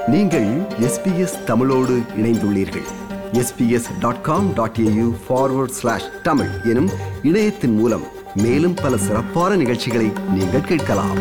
நீங்கள் எஸ்பிஎஸ் தமிழோடு இணைந்துள்ளீர்கள் SBS dot com dot AU forward slash Tamil எனும் இணையத்தின் மூலம் மேலும் பல சிறப்பான நிகழ்ச்சிகளை நீங்கள் கேட்கலாம்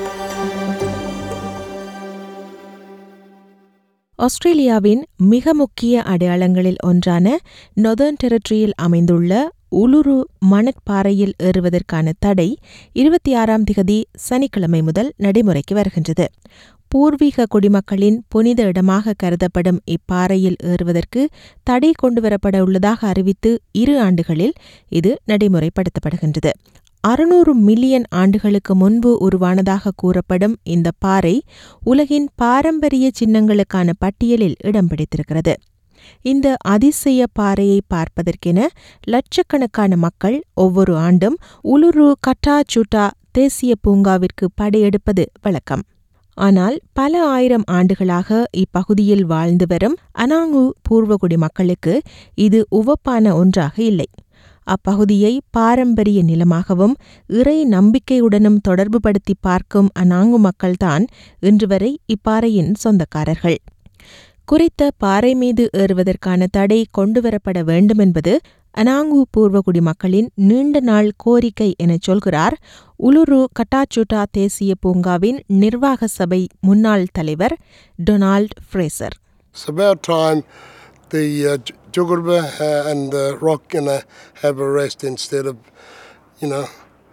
ஆஸ்திரேலியாவின் மிக முக்கிய அடையாளங்களில் ஒன்றான நொதர்ன் டெரிட்டரியில் அமைந்துள்ள உலுரு மணற்பாறையில் ஏறுவதற்கான தடை இருபத்தி ஆறாம் திகதி சனிக்கிழமை முதல் நடைமுறைக்கு வருகின்றது பூர்வீக குடிமக்களின் புனித இடமாக கருதப்படும் இப்பாறையில் ஏறுவதற்கு தடை கொண்டுவரப்பட உள்ளதாக அறிவித்து இரு ஆண்டுகளில் இது நடைமுறைப்படுத்தப்படுகின்றது அறுநூறு மில்லியன் ஆண்டுகளுக்கு முன்பு உருவானதாக கூறப்படும் இந்த பாறை உலகின் பாரம்பரிய சின்னங்களுக்கான பட்டியலில் இடம் பிடித்திருக்கிறது இந்த அதிசய பாறையை பார்ப்பதற்கென லட்சக்கணக்கான மக்கள் ஒவ்வொரு ஆண்டும் உலுரு கட்டாச்சுட்டா தேசிய பூங்காவிற்கு படையெடுப்பது வழக்கம் ஆனால் பல ஆயிரம் ஆண்டுகளாக இப்பகுதியில் வாழ்ந்து வரும் அனாங்கு பூர்வகுடி மக்களுக்கு இது உவப்பான ஒன்றாக இல்லை அப்பகுதியை பாரம்பரிய நிலமாகவும் இறை நம்பிக்கையுடனும் தொடர்புபடுத்தி பார்க்கும் அனாங்கு மக்கள்தான் இன்று வரை இப்பாறையின் சொந்தக்காரர்கள் குறித்த பாறை மீது ஏறுவதற்கான தடை கொண்டுவரப்பட வேண்டுமென்பது அனாங்கு பூர்வகுடி மக்களின் நீண்ட நாள் கோரிக்கை எனச் சொல்கிறார் உலுரு கட்டாச்சுட்டா தேசிய பூங்காவின் நிர்வாக சபை முன்னாள் தலைவர் Donald Fraser It's about time the uh, J- Jugurba uh, and the rock gonna have a rest instead of, you know,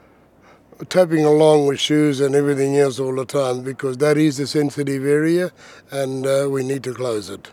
tapping along with shoes and everything else all the time because that is a sensitive area and uh, we need to close it.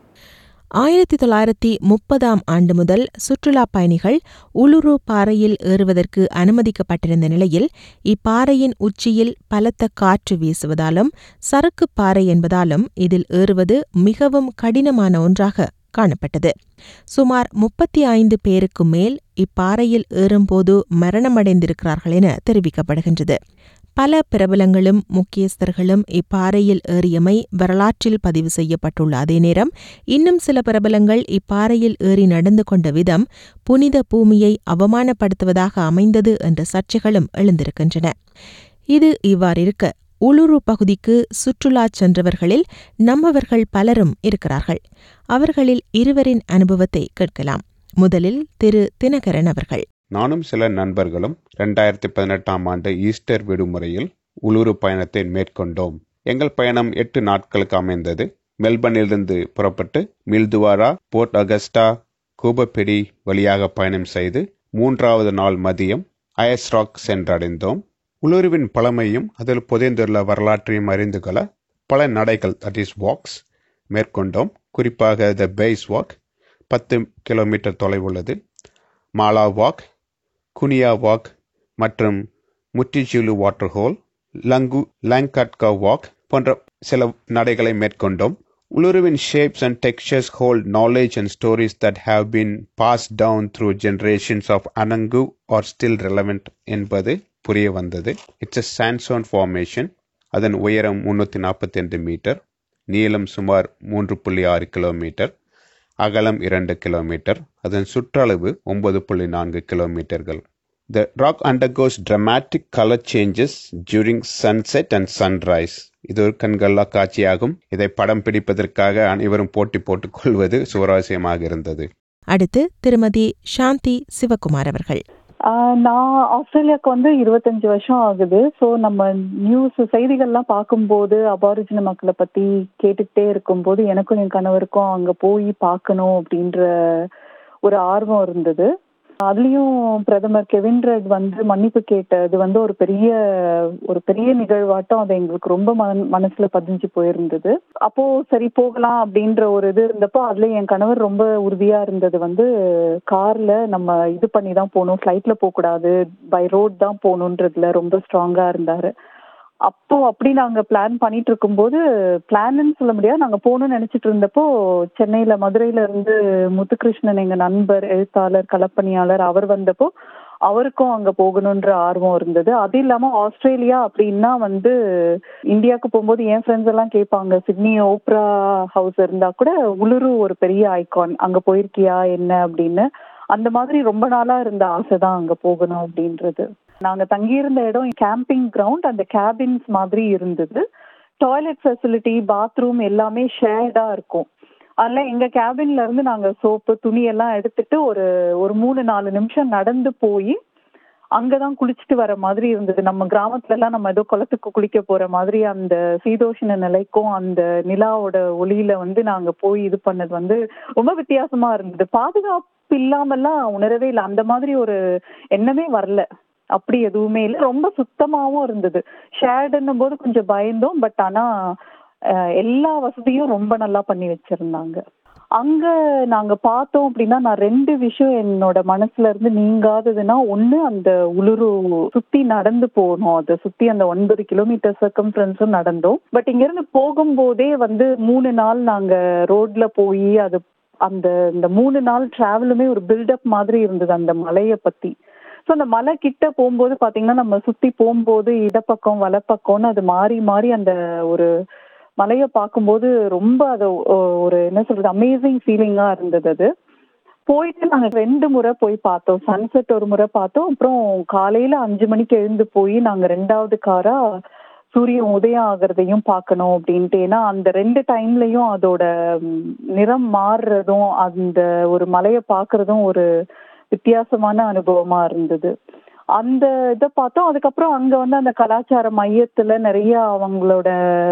ஆயிரத்தி தொள்ளாயிரத்தி முப்பதாம் ஆண்டு முதல் சுற்றுலாப் பயணிகள் உலுரு பாறையில் ஏறுவதற்கு அனுமதிக்கப்பட்டிருந்த நிலையில் இப்பாறையின் உச்சியில் பலத்த காற்று வீசுவதாலும் சறுக்கு பாறை என்பதாலும் இதில் ஏறுவது மிகவும் கடினமான ஒன்றாக காணப்பட்டது சுமார் முப்பத்தி ஐந்து பேருக்கு மேல் இப்பாறையில் ஏறும்போது மரணமடைந்திருக்கிறார்கள் என தெரிவிக்கப்படுகின்றது பல பிரபலங்களும் முக்கியஸ்தர்களும் இப்பாறையில் ஏறியமை வரலாற்றில் பதிவு செய்யப்பட்டுள்ள அதே நேரம் இன்னும் சில பிரபலங்கள் இப்பாறையில் ஏறி நடந்து கொண்ட விதம் புனித பூமியை அவமானப்படுத்துவதாக அமைந்தது என்ற சர்ச்சைகளும் எழுந்திருக்கின்றன இது இவ்வாறிருக்க உளுரு பகுதிக்கு சுற்றுலா சென்றவர்களில் நம்மவர்கள் பலரும் இருக்கிறார்கள் அவர்களில் இருவரின் அனுபவத்தை கேட்கலாம் முதலில் திரு தினகரன் அவர்கள் நானும் சில நண்பர்களும் ரெண்டாயிரத்தி பதினெட்டாம் ஆண்டு ஈஸ்டர் விடுமுறையில் உளுரு பயணத்தை மேற்கொண்டோம் எங்கள் பயணம் எட்டு நாட்களுக்கு அமைந்தது மெல்பர்னிலிருந்து புறப்பட்டு மில்துவாரா போர்ட் அகஸ்டா கூபப்பெடி வழியாக பயணம் செய்து மூன்றாவது நாள் மதியம் அயஸ்ராக் சென்றடைந்தோம் உளுருவின் பழமையும் அதில் புதைந்துள்ள வரலாற்றையும் அறிந்து கொள்ள பல நடைகள் தட் இஸ் வாக்ஸ் மேற்கொண்டோம் குறிப்பாக த பேஸ் வாக் பத்து கிலோமீட்டர் தொலைவுள்ளது மாலா வாக் குனியா வாக் மற்றும் முட்டிச்சூலு வாட்டர் ஹோல் லங்கு லாங்கட்கா வாக் போன்ற சில நடைகளை மேற்கொண்டோம் உளுருவின் shapes and textures hold knowledge and stories that have been pass down through generations of Anangu are still relevant என்பது புரிய வந்தது இட்ஸ் அ சாண்ட்சோன் ஃபார்மேஷன் அதன் உயரம் முன்னூற்றி நாற்பத்தி ரெண்டு மீட்டர் நீளம் சுமார் மூன்று புள்ளி ஆறு கிலோமீட்டர் அகலம் இரண்டு கிலோமீட்டர் அதன் சுற்றளவு ஒன்பது புள்ளி நான்கு கிலோமீட்டர்கள் the rock undergoes dramatic colour changes during sunset and sunrise இது ஒரு கண்கொள்ளா காட்சியாகும் இதை படம் பிடிப்பதற்காக அனைவரும் போட்டி போட்டுக் கொள்வது சுவாரஸ்யமாக இருந்தது அடுத்து திருமதி சாந்தி சிவகுமார் அவர்கள் ஆஹ் நான் ஆஸ்திரேலியாவுக்கு வந்து இருபத்தஞ்சு வருஷம் ஆகுது ஸோ நம்ம நியூஸ் செய்திகள்லாம் பார்க்கும்போது அபாரிஜின மக்களை பத்தி கேட்டுக்கிட்டே இருக்கும்போது எனக்கும் என் கணவருக்கும் அங்க போய் பார்க்கணும் அப்படின்ற ஒரு ஆர்வம் இருந்தது அதுலயும் பிரதமர் கெவின் ரெட் வந்து மன்னிப்பு கேட்டது வந்து ஒரு பெரிய ஒரு பெரிய நிகழ்வாட்டம் அது எங்களுக்கு ரொம்ப மன மனசுல பதிஞ்சு போயிருந்தது அப்போ சரி போகலாம் அப்படின்ற ஒரு இது இருந்தப்போ அதுல என் கணவர் ரொம்ப உறுதியா இருந்தது வந்து கார்ல நம்ம இது பண்ணி தான் போகணும் ஃபிளைட்ல போக கூடாது பை ரோட் தான் போகணுன்றதுல ரொம்ப ஸ்ட்ராங்கா இருந்தாரு அப்போ அப்படி நாங்க பிளான் பண்ணிட்டு இருக்கும்போது பிளான்னு சொல்ல முடியாது நாங்க போகணும்னு நினைச்சிட்டு இருந்தப்போ சென்னையில மதுரையில இருந்து முத்துகிருஷ்ணன் எங்க நண்பர் எழுத்தாளர் களப்பணியாளர் அவர் வந்தப்போ அவருக்கும் அங்க போகணுன்ற ஆர்வம் இருந்தது அது இல்லாம ஆஸ்திரேலியா அப்படின்னா வந்து இந்தியாவுக்கு போகும்போது என் ஃப்ரெண்ட்ஸ் எல்லாம் கேட்பாங்க சிட்னி ஓப்ரா ஹவுஸ் இருந்தா கூட உளுரு ஒரு பெரிய ஐகான் அங்க போயிருக்கியா என்ன அப்படின்னு அந்த மாதிரி ரொம்ப நாளா இருந்த ஆசை தான் அங்க போகணும் அப்படின்றது நாங்க தங்கியிருந்த இடம் கேம்பிங் கிரவுண்ட் அந்த கேபின்ஸ் மாதிரி இருந்தது டாய்லெட் ஃபெசிலிட்டி பாத்ரூம் எல்லாமே ஷேர்டா இருக்கும் அதில் எங்க கேபின்ல இருந்து நாங்க சோப்பு துணி எல்லாம் எடுத்துட்டு ஒரு ஒரு மூணு நாலு நிமிஷம் நடந்து போய் அங்கதான் குளிச்சுட்டு வர மாதிரி இருந்தது நம்ம கிராமத்துல எல்லாம் நம்ம ஏதோ குளத்துக்கு குளிக்க போற மாதிரி அந்த சீதோஷண நிலைக்கும் அந்த நிலாவோட ஒளியில வந்து நாங்க போய் இது பண்ணது வந்து ரொம்ப வித்தியாசமா இருந்தது பாதுகாப்பு இல்லாமல்லாம் உணரவே இல்லை அந்த மாதிரி ஒரு எண்ணமே வரல அப்படி எதுவுமே இல்லை ரொம்ப சுத்தமாவும் இருந்தது ஷேர்டுன்னும் போது கொஞ்சம் பயந்தோம் பட் ஆனா அஹ், எல்லா வசதியும் ரொம்ப நல்லா பண்ணி வச்சிருந்தாங்க அங்க நாங்க பார்த்தோம் அப்படின்னா நான் ரெண்டு விஷயம் என்னோட மனசுல இருந்து நீங்காததுன்னா ஒண்ணு அந்த உளுரு சுத்தி நடந்து போகணும் அதை சுத்தி அந்த ஒன்பது கிலோமீட்டர் சர்க்கம்ஃபரன்ஸும் நடந்தோம் பட் இங்க இருந்து போகும்போதே வந்து மூணு நாள் நாங்க ரோட்ல போய் அது அந்த இந்த மூணு நாள் டிராவலுமே ஒரு பில்டப் மாதிரி இருந்தது அந்த மலையை பத்தி ஸோ அந்த மலை கிட்ட போகும்போது பாத்தீங்கன்னா நம்ம சுத்தி போகும்போது இடப்பக்கம் வலப்பக்கம்னு அது மாறி மாறி அந்த ஒரு மலையை பார்க்கும்போது ரொம்ப அது ஒ- ஒரு என்ன சொல்றது அமேசிங் ஃபீலிங்கா இருந்தது அது போயிட்டு நாங்க ரெண்டு முறை போய் பார்த்தோம் சன்செட் ஒரு முறை பார்த்தோம் அப்புறம் காலையில அஞ்சு மணிக்கு எழுந்து போய் நாங்க ரெண்டாவது காரா சூரியன் உதயம் ஆகுறதையும் பார்க்கணும் அப்படின்ட்டு ஏன்னா அந்த ரெண்டு டைம்லயும் அதோட ம், நிறம் மாறுறதும் அந்த ஒரு மலையை பார்க்கறதும் ஒரு வித்தியாசமான அனுபவமா இருந்தது அந்த இதை பார்த்தோம் அதுக்கப்புறம் அங்க வந்து அந்த கலாச்சார மையத்துல நிறைய அவங்களோட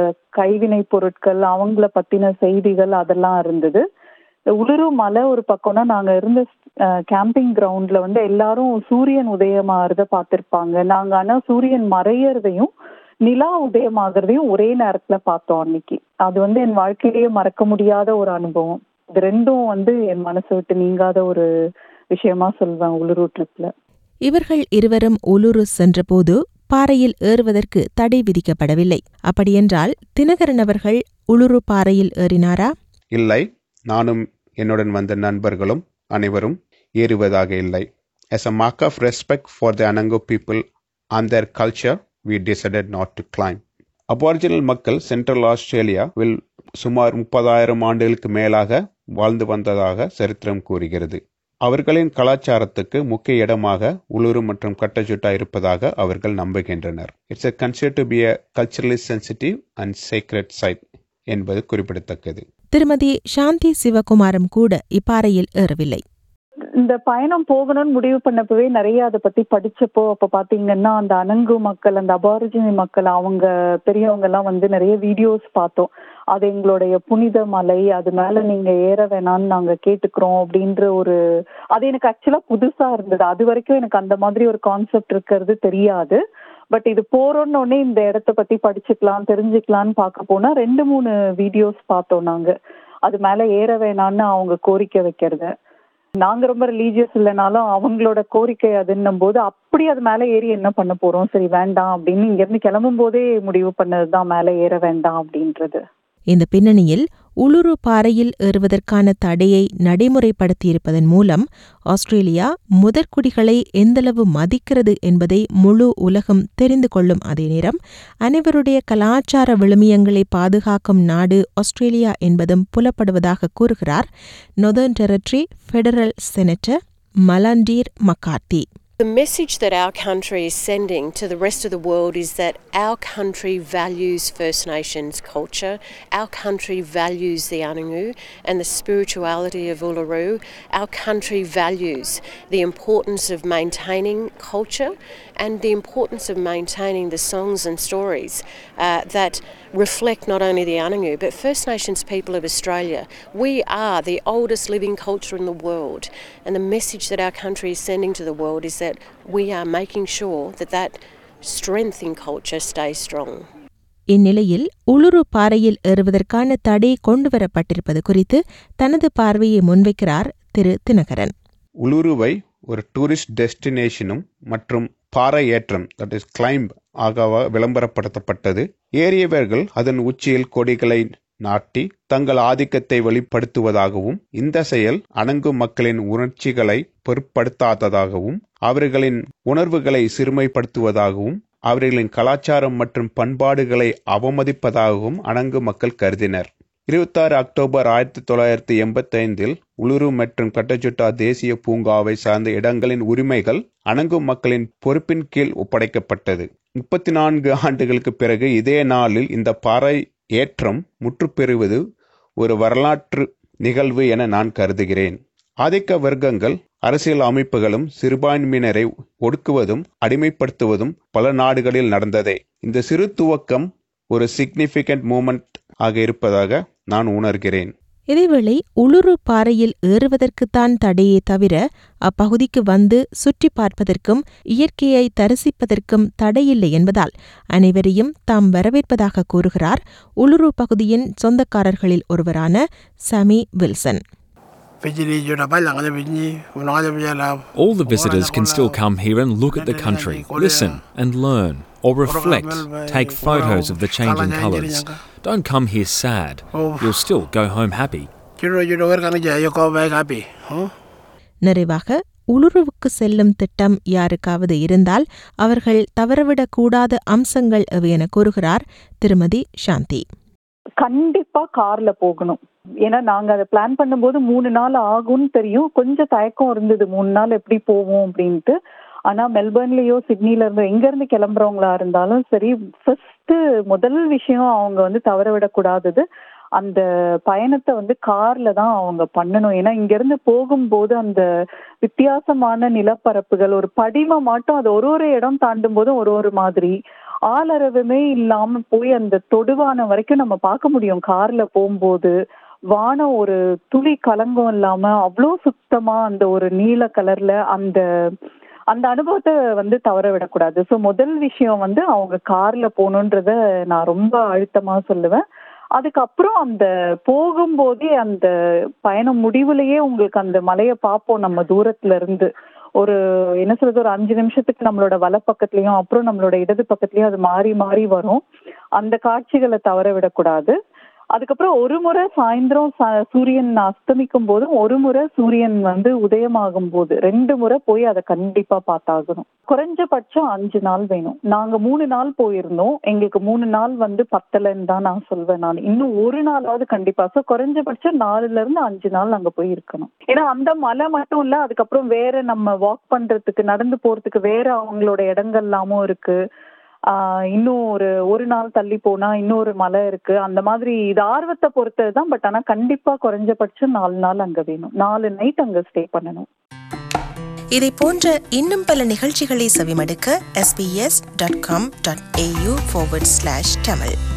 கைவினை பொருட்கள் அவங்கள பத்தின செய்திகள் அதெல்லாம் இருந்தது இந்த உளுரு மலை ஒரு பக்கம்னா நாங்க இருந்த கேம்பிங் கிரவுண்ட்ல வந்து எல்லாரும் சூரியன் உதயமாகறத பார்த்திருப்பாங்க நாங்க ஆனா சூரியன் மறையறதையும் நிலா உதயமாகறதையும் ஒரே நேரத்துல பார்த்தோம் அன்னைக்கு அது வந்து என் வாழ்க்கையிலேயே மறக்க முடியாத ஒரு அனுபவம் இது ரெண்டும் வந்து என் மனசை விட்டு நீங்காத ஒரு விஷயமா சொல்வேன் உளுரு ட்ரிப்ல இவர்கள் இருவரும் உலுரு சென்றபோது பாறையில் ஏறுவதற்கு தடை விதிக்கப்படவில்லை அப்படியென்றால் தினகரன் அவர்கள் உளுரு பாறையில் ஏறினாரா இல்லை நானும் என்னுடன் வந்த நண்பர்களும் அனைவரும் ஏறுவதாக இல்லை as a mark of respect for the Anango people and their culture we decided not to climb Aboriginal மக்கள் சென்ட்ரல் ஆஸ்திரேலியாவில் சுமார் முப்பதாயிரம் ஆண்டுகளுக்கு மேலாக வாழ்ந்து வந்ததாக சரித்திரம் கூறுகிறது அவர்களின் கலாச்சாரத்துக்கு முக்கிய இடமாக உளுரு மற்றும் கட்டச்சுட்டா இருப்பதாக அவர்கள் நம்புகின்றனர் it's a considered to be a culturally sensitive and sacred site என்பது குறிப்பிடத்தக்கது திருமதி சாந்தி சிவகுமாரும் கூட இப்பாறையில் ஏறவில்லை இந்த பயணம் போகணும்னு முடிவு பண்ணப்பவே நிறைய அதை பத்தி படிச்சப்போ அப்ப பாத்தீங்கன்னா அந்த அனங்கு மக்கள் அந்த அபாரிஜினி மக்கள் அவங்க பெரியவங்க எல்லாம் வந்து நிறைய வீடியோஸ் பார்த்தோம் அது எங்களுடைய புனித மலை அது மேல நீங்க ஏற வேணாம்னு நாங்க கேட்டுக்கிறோம் அப்படின்ற ஒரு அது எனக்கு ஆக்சுவலா புதுசா இருந்தது அது வரைக்கும் எனக்கு அந்த மாதிரி ஒரு கான்செப்ட் இருக்கிறது தெரியாது பட் இது போறோம்னு உடனே இந்த இடத்த பத்தி படிச்சுக்கலாம் தெரிஞ்சுக்கலாம்னு பார்க்க போனா ரெண்டு மூணு வீடியோஸ் பார்த்தோம் நாங்க அது மேல ஏற வேணாம்னு அவங்க கோரிக்கை வைக்கிறத நாங்க ரொம்ப ரிலீஜியஸ் இல்லைனாலும் அவங்களோட கோரிக்கை அதுன்னும் போது அப்படி அது மேல ஏறி என்ன பண்ண போறோம் சரி வேண்டாம் அப்படின்னு இங்க இருந்து கிளம்பும் போதே முடிவு பண்ணதுதான் மேல ஏற வேண்டாம் அப்படின்றது இந்த பின்னணியில் உளுரு பாறையில் ஏறுவதற்கான தடையை நடைமுறைப்படுத்தியிருப்பதன் மூலம் ஆஸ்திரேலியா முதற்குடிகளை எந்தளவு மதிக்கிறது என்பதை முழு உலகம் தெரிந்து கொள்ளும் அதே நேரம் அனைவருடைய கலாச்சார விழுமியங்களை பாதுகாக்கும் நாடு ஆஸ்திரேலியா என்பதும் புலப்படுவதாக கூறுகிறார் northern territory federal senator Malarndirri McCarthy The message that our country is sending to the rest of the world is that our country values First Nations culture, our country values the Anangu and the spirituality of Uluru, our country values the importance of maintaining culture and the importance of maintaining the songs and stories uh, that reflect not only the Anangu but First Nations people of Australia. We are the oldest living culture in the world, and the message that our country is sending to the world is that we are making sure that that strength in culture stays strong. இந்நிலையில் உளுரு பாறையில் ஏறுவதற்கான தடை கொண்டுவரப்பட்டிருப்பது குறித்து தனது பார்வையை முன்வைக்கிறார் திரு தினகரன் உலுருவை ஒரு tourist டெஸ்டினேஷனும் மற்றும் பாறை ஏற்றம் தட் இஸ் கிளைம்ப் ஆகவா விளம்பரப்படுத்தப்பட்டது ஏறியவர்கள் அதன் உச்சியில் கொடிகளை நாட்டி தங்கள் ஆதிக்கத்தை வெளிப்படுத்துவதாகவும் இந்த செயல் அணங்கு மக்களின் உணர்ச்சிகளை பொருட்படுத்தாததாகவும் அவர்களின் உணர்வுகளை சிறுமைப்படுத்துவதாகவும் அவர்களின் கலாச்சாரம் மற்றும் பண்பாடுகளை அவமதிப்பதாகவும் அணங்கு மக்கள் கருதினர் இருபத்தாறு அக்டோபர் ஆயிரத்தி தொள்ளாயிரத்தி எண்பத்தி ஐந்தில் உளுரு மற்றும் கட்டச்சுட்டா தேசிய பூங்காவை சார்ந்த இடங்களின் உரிமைகள் அணங்கு மக்களின் பொறுப்பின் கீழ் ஒப்படைக்கப்பட்டது முப்பத்தி நான்கு ஆண்டுகளுக்கு பிறகு இதே நாளில் இந்த பாறை ஏற்றம் முற்றுப்பெறுவது ஒரு வரலாற்று நிகழ்வு என நான் கருதுகிறேன் ஆதிக்க வர்க்கங்கள் அரசியல் அமைப்புகளும் சிறுபான்மையினரை ஒடுக்குவதும் அடிமைப்படுத்துவதும் பல நாடுகளில் நடந்ததே இந்த சிறு துவக்கம் ஒரு சிக்னிபிகண்ட் மூமெண்ட் ஆக இருப்பதாக நான் உணர்கிறேன் இதேவேளை உளுரு பாறையில் ஏறுவதற்குத்தான் தடையே தவிர அப்பகுதிக்கு வந்து சுற்றி பார்ப்பதற்கும் இயற்கையை தரிசிப்பதற்கும் தடையில்லை என்பதால் அனைவரையும் தாம் வரவேற்பதாக கூறுகிறார் உளுரு பகுதியின் சொந்தக்காரர்களில் ஒருவரான Sammy Wilson All the visitors can still come here and look at the country, listen and learn, or reflect, take photos of the changing colours. Don't come here sad. You'll still go home happy. நிறைவாக உளுருவுக்கு செல்லும் திட்டம் யாருக்காவது இருந்தால் அவர்கள் தவறவிடக்கூடாத அம்சங்கள் எவை என கூறுகிறார் திருமதி சாந்தி கண்டிப்பா கார்ல போகணும் ஏன்னா நாங்க அதை பிளான் பண்ணும்போது மூணு நாள் ஆகும்னு தெரியும் கொஞ்சம் தயக்கம் இருந்தது மூணு நாள் எப்படி போவோம் அப்படின்ட்டு ஆனா மெல்பர்ன்லயோ சிட்னில இருந்தோ எங்க இருந்து கிளம்புறவங்களா இருந்தாலும் சரி ஃபர்ஸ்ட் முதல் விஷயம் அவங்க வந்து தவற விடக்கூடாதது அந்த பயணத்தை வந்து கார்ல தான் அவங்க பண்ணணும் ஏன்னா இங்க இருந்து போகும்போது அந்த வித்தியாசமான நிலப்பரப்புகள் ஒரு படிம மாட்டம் அது ஒரு ஒரு இடம் தாண்டும் போதும் ஒரு ஒரு மாதிரி ஆளரவுமே இல்லாம போய் அந்த தொடுவான வரைக்கும் நம்ம பார்க்க முடியும் கார்ல போகும்போது வானம் ஒரு துளி கலங்கம் இல்லாம அவ்வளோ சுத்தமா அந்த ஒரு நீல கலர்ல அந்த அந்த அனுபவத்தை வந்து தவற விடக்கூடாது ஸோ முதல் விஷயம் வந்து அவங்க கார்ல போகணுன்றத நான் ரொம்ப அழுத்தமா சொல்லுவேன் அதுக்கப்புறம் அந்த போகும்போதே அந்த பயணம் முடிவுலயே உங்களுக்கு அந்த மலையை பார்ப்போம் நம்ம தூரத்துல இருந்து ஒரு என்ன சொல்றது ஒரு அஞ்சு நிமிஷத்துக்கு நம்மளோட வல பக்கத்துலயும் அப்புறம் நம்மளோட இடது பக்கத்துலயும் அது மாறி மாறி வரும் அந்த காட்சிகளை தவற விடக்கூடாது அதுக்கப்புறம் ஒரு முறை சாயந்தரம் சூரியன் அஸ்தமிக்கும் போதும் ஒரு முறை சூரியன் வந்து உதயமாகும் போது ரெண்டு முறை போய் அதை கண்டிப்பா பார்த்தாகணும் குறைஞ்சபட்சம் அஞ்சு நாள் வேணும் நாங்க மூணு நாள் போயிருந்தோம் எங்களுக்கு மூணு நாள் வந்து பத்தலைன்னு தான் நான் சொல்வேன் நான் இன்னும் ஒரு நாளாவது கண்டிப்பா ஸோ குறைஞ்சபட்சம் நாலுல இருந்து அஞ்சு நாள் அங்க போய் இருக்கணும் ஏன்னா அந்த மலை மட்டும் இல்ல அதுக்கப்புறம் வேற நம்ம வாக் பண்றதுக்கு நடந்து போறதுக்கு வேற அவங்களோட இடங்கள்லாமும் இருக்கு இன்னும் ஒரு ஒரு நாள் தள்ளி போனா இன்னொரு மலை இருக்கு அந்த மாதிரி இது ஆர்வத்தை பொறுத்தது தான் பட் ஆனா கண்டிப்பா குறைஞ்சபட்சம் நாலு நாள் அங்க வேணும் நாலு நைட் அங்க ஸ்டே பண்ணணும் இதை போன்ற இன்னும் பல நிகழ்ச்சிகளை செவிமடுக்க sbs.com.au forward slash tamil